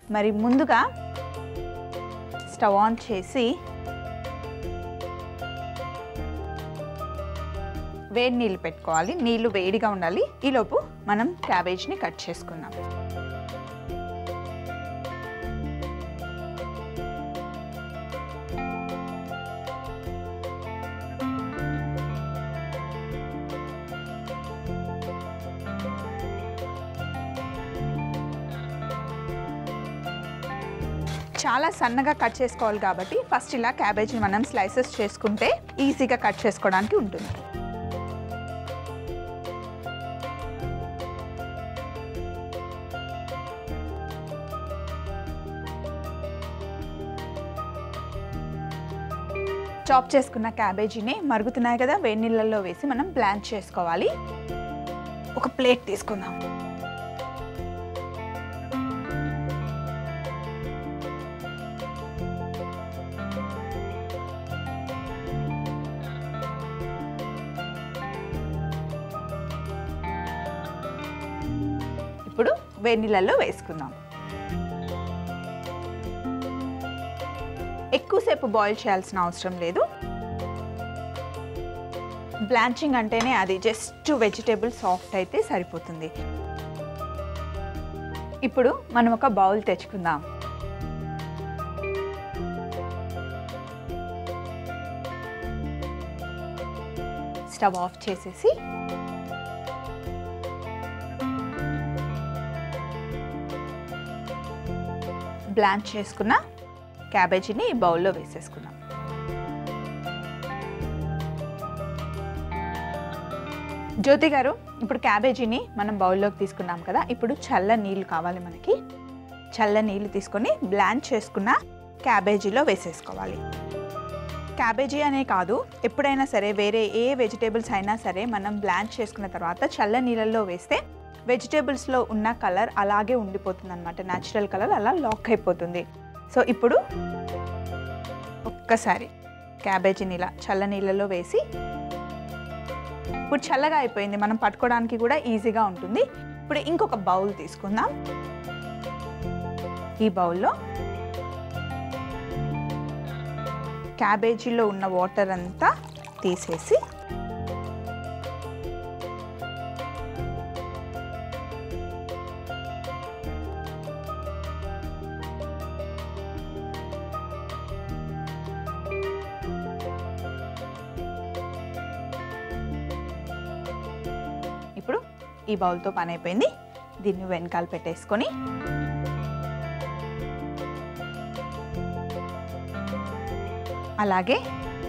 మరి ముందుగా stove on చేసి వేడి నీళ్ళు పెట్టుకోవాలి నీళ్ళు వేడిగా ఉండాలి ఈలోపు మనం క్యాబేజ్ని కట్ చేసుకుందాం చాలా సన్నగా కట్ చేసుకోవాలి కాబట్టి ఫస్ట్ ఇలా క్యాబేజీని మనం స్లైసెస్ చేసుకుంటే ఈజీగా కట్ చేసుకోవడానికి ఉంటుంది చాప్ చేసుకున్న క్యాబేజీని మరుగుతున్నాయి కదా వేడి నీళ్ళల్లో వేసి మనం బ్లాంచ్ చేసుకోవాలి ఒక ప్లేట్ తీసుకుందాం ఇప్పుడు వేడి నీళ్ళల్లో వేసుకుందాం ఎక్కువసేపు బాయిల్ చేయాల్సిన అవసరం లేదు బ్లాంచింగ్ అంటేనే అది జస్ట్ వెజిటేబుల్ సాఫ్ట్ అయితే సరిపోతుంది ఇప్పుడు మనం ఒక బౌల్ తెచ్చుకుందాం స్టవ్ ఆఫ్ చేసేసి బ్లాంచ్ చేసుకున్న క్యాబేజీని ఈ బౌల్లో వేసేసుకుందాం జ్యోతి గారు ఇప్పుడు క్యాబేజీని మనం బౌల్లోకి తీసుకున్నాం కదా ఇప్పుడు చల్ల నీళ్ళు కావాలి మనకి చల్ల నీళ్ళు తీసుకొని బ్లాంచ్ చేసుకున్న క్యాబేజీలో వేసేసుకోవాలి క్యాబేజీ అనే కాదు ఎప్పుడైనా సరే వేరే ఏ వెజిటేబుల్స్ అయినా సరే మనం బ్లాంచ్ చేసుకున్న తర్వాత చల్ల నీళ్ళల్లో వేస్తే వెజిటేబుల్స్లో ఉన్న కలర్ అలాగే ఉండిపోతుంది అనమాట న్యాచురల్ కలర్ అలా లాక్ అయిపోతుంది సో ఇప్పుడు ఒక్కసారి క్యాబేజీని ఇలా చల్ల నీళ్ళలో వేసి ఇప్పుడు చల్లగా అయిపోయింది మనం పట్టుకోవడానికి కూడా ఈజీగా ఉంటుంది ఇప్పుడు ఇంకొక బౌల్ తీసుకుందాం ఈ బౌల్లో క్యాబేజీలో ఉన్న వాటర్ అంతా తీసేసి ఇప్పుడు ఈ బౌల్తో పని అయిపోయింది దీన్ని వెనకాల పెట్టేసుకొని అలాగే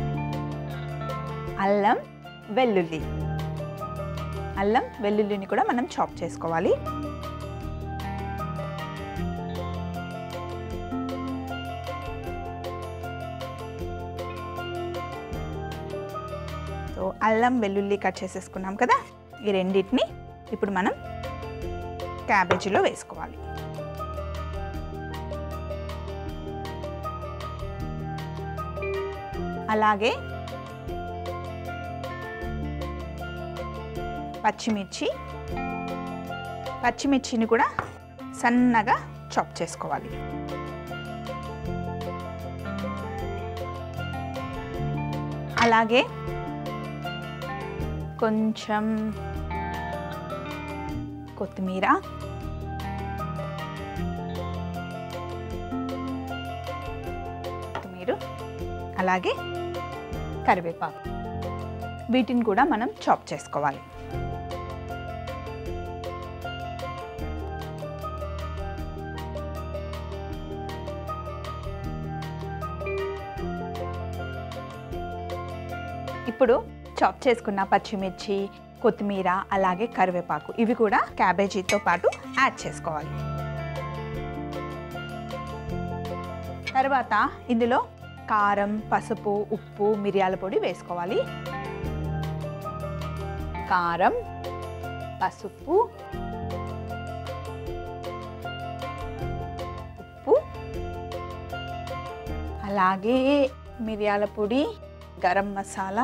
అల్లం వెల్లుల్లి అల్లం వెల్లుల్లిని కూడా మనం చాప్ చేసుకోవాలి సో అల్లం వెల్లుల్లి కట్ చేసేసుకున్నాం కదా ఈ రెండింటిని ఇప్పుడు మనం క్యాబేజీలో వేసుకోవాలి అలాగే పచ్చిమిర్చి పచ్చిమిర్చిని కూడా సన్నగా చాప్ చేసుకోవాలి అలాగే కొంచెం కొత్తిమీర కొత్తిమీర అలాగే కరివేపాకు వీటిని కూడా మనం చాప్ చేసుకోవాలి ఇప్పుడు చాప్ చేసుకున్న పచ్చిమిర్చి కొత్తిమీర అలాగే కరివేపాకు ఇవి కూడా క్యాబేజీతో పాటు యాడ్ చేసుకోవాలి తర్వాత ఇందులో కారం పసుపు ఉప్పు మిరియాల పొడి వేసుకోవాలి కారం పసుపు ఉప్పు అలాగే మిరియాల పొడి గరం మసాలా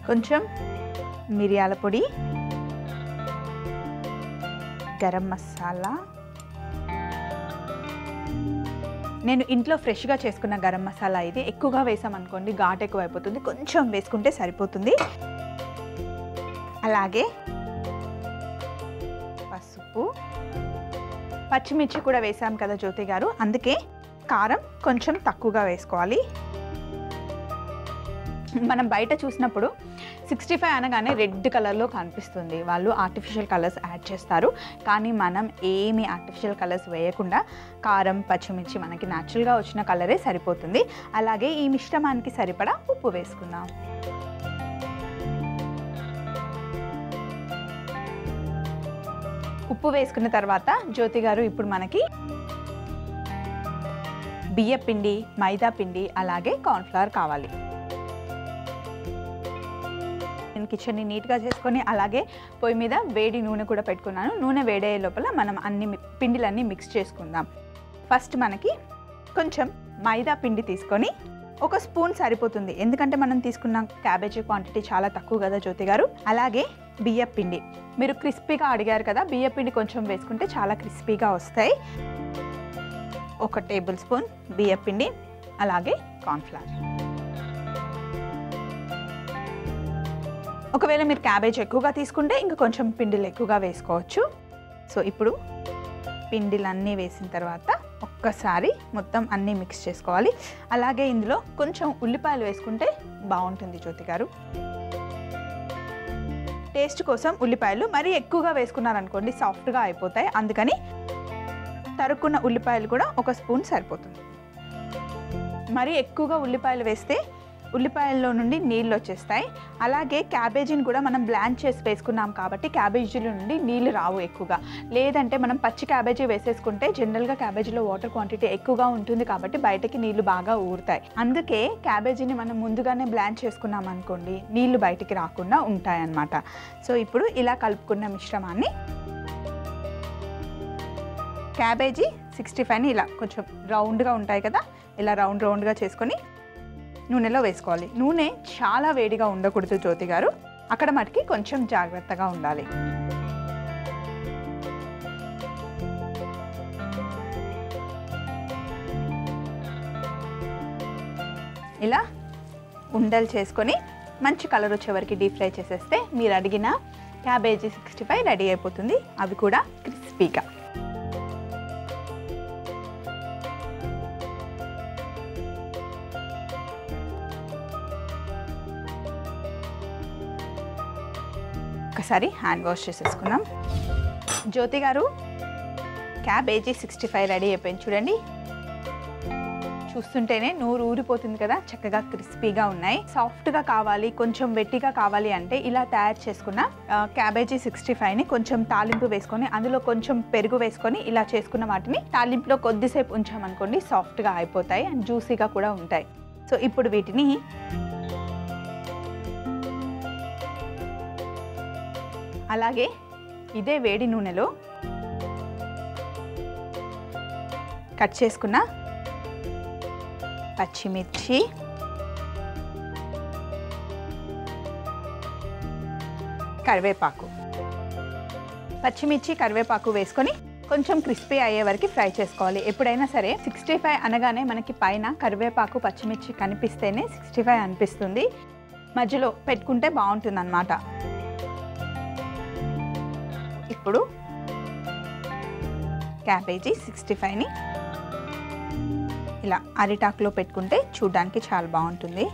కొంచెం మిరియాల పొడి గరం మసాలా నేను ఇంట్లో ఫ్రెష్గా చేసుకున్న గరం మసాలా ఇది ఎక్కువగా వేసామనుకోండి ఘాట్ ఎక్కువ అయిపోతుంది కొంచెం వేసుకుంటే సరిపోతుంది అలాగే పసుపు పచ్చిమిర్చి కూడా వేసాం కదా జ్యోతి గారు అందుకే కారం కొంచెం తక్కువగా వేసుకోవాలి మనం బయట చూసినప్పుడు సిక్స్టీ ఫైవ్ అనగానే రెడ్ కలర్లో కనిపిస్తుంది వాళ్ళు ఆర్టిఫిషియల్ కలర్స్ యాడ్ చేస్తారు కానీ మనం ఏమి ఆర్టిఫిషియల్ కలర్స్ వేయకుండా కారం పచ్చిమిర్చి మనకి న్యాచురల్గా వచ్చిన కలరే సరిపోతుంది అలాగే ఈ మిశ్రమానికి సరిపడా ఉప్పు వేసుకుందాం ఉప్పు వేసుకున్న తర్వాత జ్యోతి గారు ఇప్పుడు మనకి బియ్య పిండి మైదా పిండి అలాగే కార్న్ఫ్లవర్ కావాలి నేను కిచెన్ని నీట్గా చేసుకొని అలాగే పొయ్యి మీద వేడి నూనె కూడా పెట్టుకున్నాను నూనె వేడయ్యే లోపల మనం అన్ని మి- పిండిలన్నీ మిక్స్ చేసుకుందాం ఫస్ట్ మనకి కొంచెం మైదా పిండి తీసుకొని ఒక స్పూన్ సరిపోతుంది ఎందుకంటే మనం తీసుకున్న క్యాబేజీ క్వాంటిటీ చాలా తక్కువ కదా జ్యోతి గారు అలాగే బియ్య పిండి మీరు క్రిస్పీగా అడిగారు కదా బియ్య పిండి కొంచెం వేసుకుంటే చాలా క్రిస్పీగా వస్తాయి ఒక టేబుల్ స్పూన్ బియ్య పిండి అలాగే కార్న్ఫ్లవర్ ఒకవేళ మీరు క్యాబేజ్ ఎక్కువగా తీసుకుంటే ఇంకా కొంచెం పిండిలు ఎక్కువగా వేసుకోవచ్చు సో ఇప్పుడు పిండిలన్నీ వేసిన తర్వాత ఒక్కసారి మొత్తం అన్నీ మిక్స్ చేసుకోవాలి అలాగే ఇందులో కొంచెం ఉల్లిపాయలు వేసుకుంటే బాగుంటుంది జ్యోతి గారు టేస్ట్ కోసం ఉల్లిపాయలు మరీ ఎక్కువగా వేసుకున్నారనుకోండి సాఫ్ట్గా అయిపోతాయి అందుకని తరుక్కున్న ఉల్లిపాయలు కూడా ఒక స్పూన్ సరిపోతుంది మరీ ఎక్కువగా ఉల్లిపాయలు వేస్తే ఉల్లిపాయల్లో నుండి నీళ్ళు వచ్చేస్తాయి అలాగే క్యాబేజీని కూడా మనం బ్లాంచ్ చేసి వేసుకున్నాం కాబట్టి క్యాబేజీల నుండి నీళ్ళు రావు ఎక్కువగా లేదంటే మనం పచ్చి క్యాబేజీ వేసేసుకుంటే జనరల్గా క్యాబేజీలో వాటర్ క్వాంటిటీ ఎక్కువగా ఉంటుంది కాబట్టి బయటకి నీళ్లు బాగా ఊరుతాయి అందుకే క్యాబేజీని మనం ముందుగానే బ్లాంచ్ చేసుకున్నాం అనుకోండి నీళ్లు బయటికి రాకుండా ఉంటాయన్నమాట సో ఇప్పుడు ఇలా కలుపుకున్న మిశ్రమాన్ని క్యాబేజీ సిక్స్టీ ఫైవ్ని ఇలా కొంచెం రౌండ్గా ఉంటాయి కదా ఇలా రౌండ్ రౌండ్గా చేసుకొని నూనెలో వేసుకోవాలి నూనె చాలా వేడిగా ఉండకూడదు జ్యోతి గారు అక్కడ మటుకి కొంచెం జాగ్రత్తగా ఉండాలి ఇలా ఉండలు చేసుకొని మంచి కలర్ వచ్చే వరకు డీప్ ఫ్రై చేసేస్తే మీరు అడిగిన క్యాబేజీ సిక్స్టీ ఫైవ్ రెడీ అయిపోతుంది అవి కూడా క్రిస్పీగా ఒకసారి హ్యాండ్ వాష్ చేసేసుకుందాం జ్యోతి గారు క్యాబేజీ సిక్స్టీ ఫైవ్ రెడీ అయిపోయింది చూడండి చూస్తుంటేనే నూరు ఊరిపోతుంది కదా చక్కగా క్రిస్పీగా ఉన్నాయి సాఫ్ట్గా కావాలి కొంచెం వెట్టిగా కావాలి అంటే ఇలా తయారు చేసుకున్న ఆ, క్యాబేజీ సిక్స్టీ ఫైవ్ని కొంచెం తాలింపు వేసుకొని అందులో కొంచెం పెరుగు వేసుకొని ఇలా చేసుకున్న వాటిని తాలింపులో కొద్దిసేపు ఉంచామనుకోండి సాఫ్ట్గా అయిపోతాయి అండ్ జ్యూసీగా కూడా ఉంటాయి సో ఇప్పుడు వీటిని అలాగే ఇదే వేడి నూనెలో కట్ చేసుకున్న పచ్చిమిర్చి కరివేపాకు పచ్చిమిర్చి కరివేపాకు వేసుకొని కొంచెం క్రిస్పీ అయ్యే వరకు ఫ్రై చేసుకోవాలి ఎప్పుడైనా సరే సిక్స్టీ ఫైవ్ అనగానే మనకి పైన కరివేపాకు పచ్చిమిర్చి కనిపిస్తేనే సిక్స్టీ ఫైవ్ అనిపిస్తుంది మధ్యలో పెట్టుకుంటే బాగుంటుంది అనమాట ఇప్పుడు క్యాబేజీ సిక్స్టీ ఫైవ్ని ఇలా అరిటాకులో పెట్టుకుంటే చూడడానికి చాలా బాగుంటుంది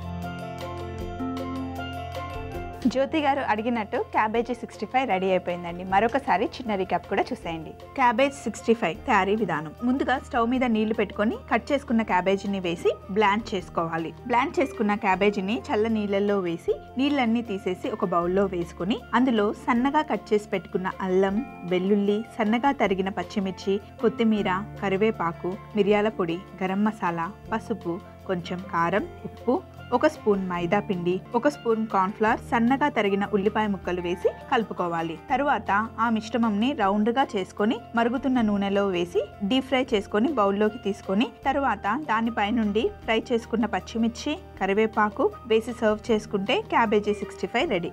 జ్యోతి గారు అడిగినట్టు క్యాబేజీ సిక్స్టీ ఫైవ్ రెడీ అయిపోయిందండి మరొకసారి చిన్న రికాప్ కూడా చూసేయండి క్యాబేజ్ సిక్స్టీ ఫైవ్ తయారీ విధానం ముందుగా స్టవ్ మీద నీళ్లు పెట్టుకొని కట్ చేసుకున్న క్యాబేజీని వేసి బ్లాండ్ చేసుకోవాలి బ్లాండ్ చేసుకున్న క్యాబేజీని చల్ల నీళ్ళల్లో వేసి నీళ్ళన్నీ తీసేసి ఒక బౌల్లో వేసుకొని అందులో సన్నగా కట్ చేసి పెట్టుకున్న అల్లం వెల్లుల్లి సన్నగా తరిగిన పచ్చిమిర్చి కొత్తిమీర కరివేపాకు మిరియాల పొడి గరం మసాలా పసుపు కొంచెం కారం ఉప్పు ఒక స్పూన్ మైదా పిండి ఒక స్పూన్ కార్న్ఫ్లవర్ సన్నగా తరిగిన ఉల్లిపాయ ముక్కలు వేసి కలుపుకోవాలి తరువాత ఆ మిశ్రమంని రౌండ్ గా చేసుకొని మరుగుతున్న నూనెలో వేసి డీప్ ఫ్రై చేసుకొని బౌల్లోకి తీసుకొని తరువాత దానిపై నుండి ఫ్రై చేసుకున్న పచ్చిమిర్చి కరివేపాకు వేసి సర్వ్ చేసుకుంటే క్యాబేజీ సిక్స్టీ ఫైవ్ రెడీ